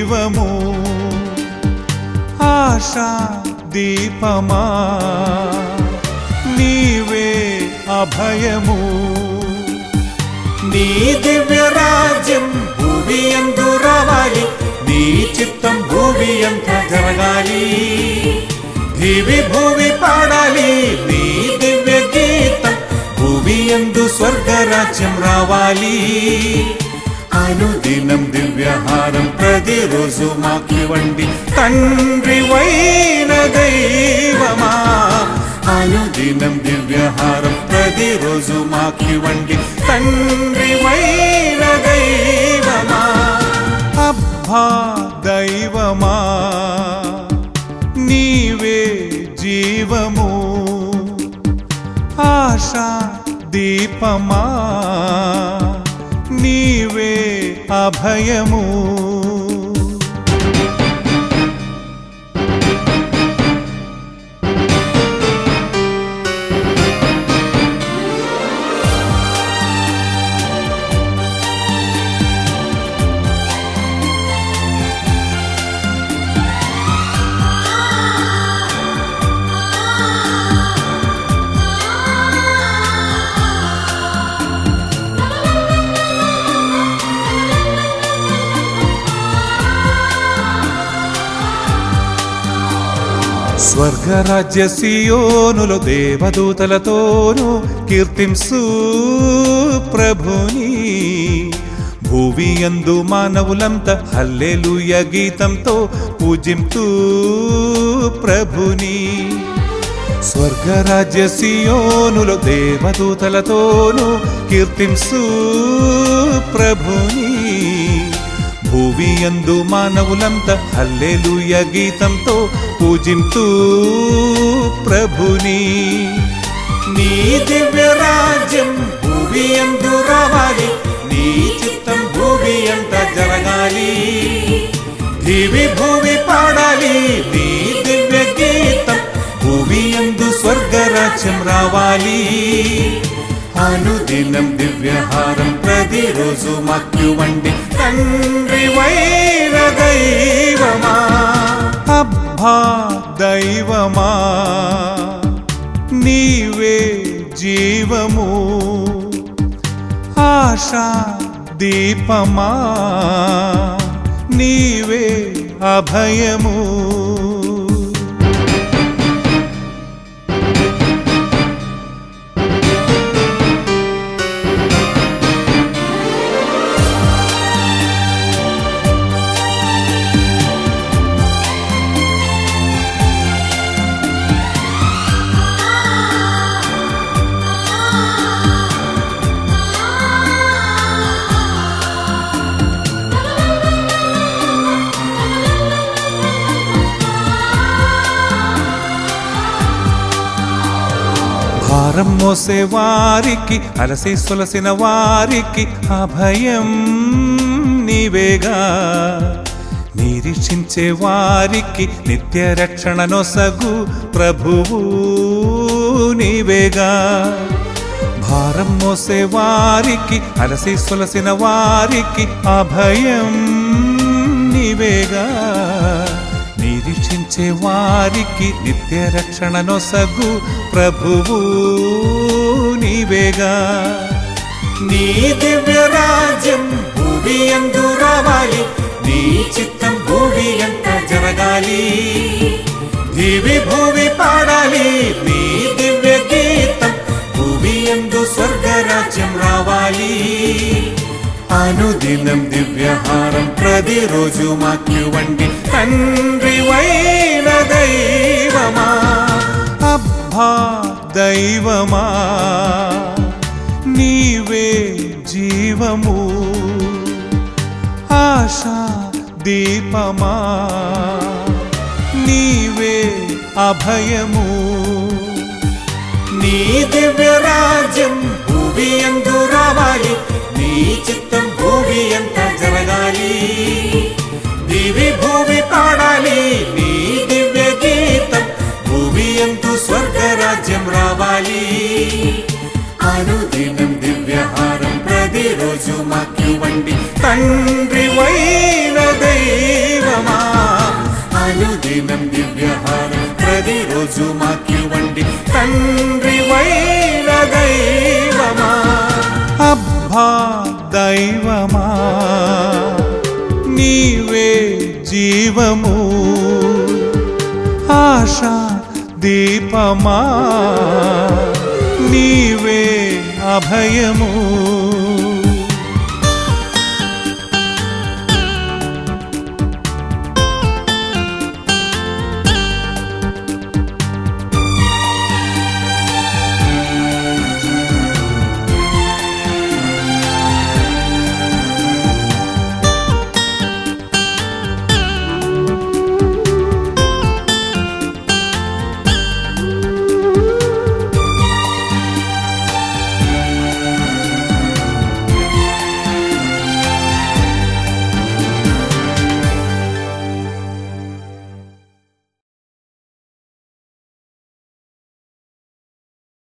జీవము ఆశా దీపమా నీవే అభయము నీ దివ్య రాజ్యం భూమి ఎందు రావాలి నీ చిత్తం భూమి అంత జరగాలి దివి భూమి పాడాలి నీ దివ్య గీతం భూమి ఎందు స్వర్గరాజ్యం రావాలి అనుదినం దివ్యహారం ప్రతిరోజు మాకివ్వండి తండ్రి వైన దైవమా అనుదినం దివ్యహారం ప్రతిరోజు మాకివ్వండి తండ్రి వైన దైవమా అబ్బా దైవమా నీవే జీవము ఆశా దీపమా నీవే అభయము స్వర్గరాజ్య సియోనులో దేవదూతలతోనూ కీర్తింసు ప్రభుని భూవి అందు మానవులంతా హల్లెలూయ గీతంతో పూజింతూ ప్రభుని స్వర్గరాజ్య సియోనులో దేవదూతలతోనూ కీర్తింసు ప్రభుని భూవి అందు మానవులంతా హల్లెలూయ గీతంతో పూజింతూ ప్రభుని నీ దివ్య రాజ్యం భూమి అందు రావాలి నీ చిత్తం భూమి అంత జరగాలి దివి భూమి పాడాలి నీ దివ్య గీతం భూమి అందు స్వర్గరాజ్యం రావాలి అనుదినం దివ్యహారం ప్రతిరోజు మక్యువండి తండ్రి వైన దైవమా అబ్బా దైవమా నీవే జీవము ఆశా దీపమా నీవే అభయము భారం మోసే వారికి అలసి సొలసిన వారికి అభయం నీవేగా నిరీక్షించే వారికి నిత్య రక్షణ నొసగు ప్రభువు నీవేగా భారం మోసే వారికి అలసి సొలసిన వారికి అభయం నీవేగా నిరీక్షించే వారికి నిత్య రక్షణ నొసగు ప్రభువు నీవేగా నీ దివ్య రాజ్యం భూమి అందు రావాలి నీ చిత్తం భూమి అంత జరగాలి దివి భూమి పాడాలి నీ దివ్య గీతం భూమి అందు స్వర్గరాజ్యం రావాలి అనుదినం దివ్యహారం ప్రతిరోజు మాక్యువండి తండ్రి వైన దైవమా అబ్బా దైవమా నీవే జీవము ఆశా దీపమా నీవే అభయము నీ దివ్య రాజ్యం భూమి అందు రావాలి నీ చిత్తం భూమి అంత జరగాలి దివి భూమి పాడాలి నీ దివ్య గీతం భూమి అందు స్వర్గరాజ్యం రావాలి అనుదినం దివ్యహారం ప్రతిరోజు మాక్యువండి తండ్రి వైన దైవ రోజు మాకివ్వండి తండ్రి వైన దైవమా అబ్బా దైవమా నీవే జీవము ఆశా దీపమా నీవే అభయము